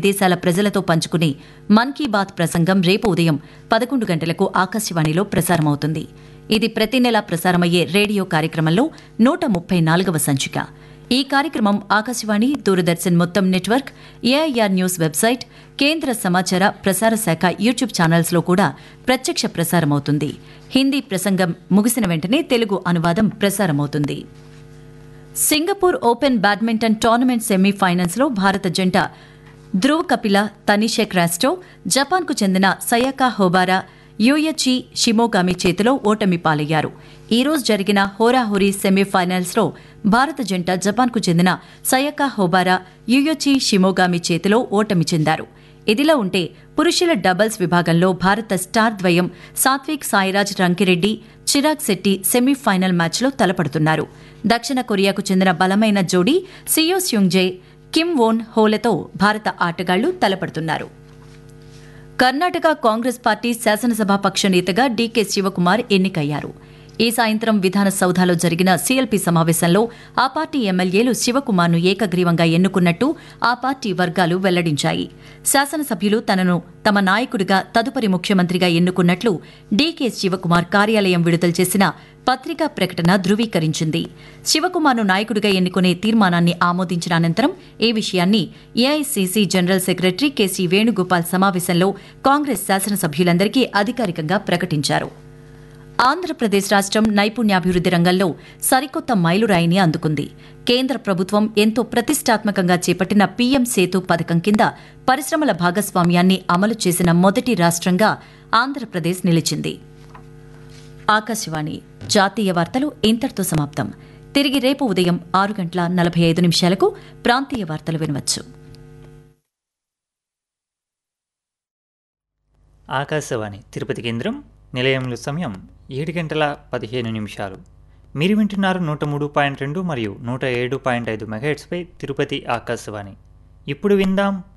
విదేశాల ప్రజలతో పంచుకునే మన్ కీ బాత్ ప్రసంగం రేపు ఉదయం పదకొండు గంటలకు ఆకాశవాణిలో ప్రసారమవుతుంది ఇది ప్రతి నెలా ప్రసారమయ్యే రేడియో కార్యక్రమంలో నూట ముప్పై నాలుగవ సంచిక ఈ కార్యక్రమం ఆకాశవాణి దూరదర్శన్ మొత్తం నెట్వర్క్ ఏఐఆర్ న్యూస్ వెబ్సైట్ కేంద్ర సమాచార ప్రసార శాఖ యూట్యూబ్ ఛానల్స్లో కూడా ప్రత్యక్ష ప్రసారమవుతుంది హిందీ ప్రసంగం ముగిసిన వెంటనే తెలుగు అనువాదం ప్రసారమవుతుంది Singapore open badminton tournament semifinals లో భారత జంట ధ్రువ్ కపిల తనిషా క్రాస్టో జపాన్కు చెందిన సయాకా హోబారా యూయచి షిమోగామి చేతిలో ఓటమి పాలయ్యారు ఈ రోజు జరిగిన హోరాహోరీ సెమీఫైనల్స్ లో భారత జంట జపాన్కు చెందిన సయాకా హోబారా యూయచి షిమోగామి చేతిలో ఓటమి చెందారు ఇదిలా ఉంటే పురుషుల డబుల్స్ విభాగంలో భారత స్టార్ ద్వయం సాత్విక్ సాయిరాజ్ రంకిరెడ్డి చిరాగ్ శెట్టి సెమీఫైనల్ మ్యాచ్లో తలపడుతున్నారు దక్షిణ కొరియాకు చెందిన బలమైన జోడీ సియో స్యుంగ్జే కిమ్ వోన్ హోలతో భారత ఆటగాళ్లు తలపడుతున్నారు కర్ణాటక కాంగ్రెస్ పార్టీ శాసనసభాపక్ష నేతగా డీకే శివకుమార్ ఎన్నికయ్యారు ఈ సాయంత్రం విధానసౌధలో జరిగిన సీఎల్పీ సమావేశంలో ఆ పార్టీ ఎమ్మెల్యేలు శివకుమార్ను ఏకగ్రీవంగా ఎన్నుకున్నట్టు ఆ పార్టీ వర్గాలు వెల్లడించాయి శాసనసభ్యులు తనను తమ నాయకుడిగా తదుపరి ముఖ్యమంత్రిగా ఎన్నుకున్నట్లు డీకే శివకుమార్ కార్యాలయం విడుదల చేసిన పత్రికా ప్రకటన ధృవీకరించింది శివకుమార్ను నాయకుడిగా ఎన్నుకునే తీర్మానాన్ని ఆమోదించిన అనంతరం ఈ విషయాన్ని AICC general secretary KC Venugopal సమావేశంలో కాంగ్రెస్ శాసనసభ్యులందరికీ అధికారికంగా ప్రకటించారు ఆంధ్రప్రదేశ్ రాష్ట్రం నైపుణ్యాభివృద్ది రంగంలో సరికొత్త మైలురాయిని అందుకుంది కేంద్ర ప్రభుత్వం ఎంతో ప్రతిష్టాత్మకంగా చేపట్టిన పీఎం సేతు పథకం కింద పరిశ్రమల భాగస్వామ్యాన్ని అమలు చేసిన మొదటి రాష్ట్రంగా ఆంధ్రప్రదేశ్ నిలిచింది ఆకాశవాణి జాతీయ వార్తలు ఇంతటితో సమాప్తం తిరిగి రేపు ఉదయం ఆరు గంటల నలభై ఐదు నిమిషాలకు ప్రాంతీయ వార్తలు వినవచ్చు ఆకాశవాణి తిరుపతి కేంద్రం నిలయంలో సమయం ఏడు గంటల పదిహేను నిమిషాలు మీరు వింటున్నారు నూట మూడు పాయింట్ రెండు మరియు నూట ఏడు పాయింట్ ఐదు మెగాహెట్స్పై తిరుపతి ఆకాశవాణి ఇప్పుడు విందాం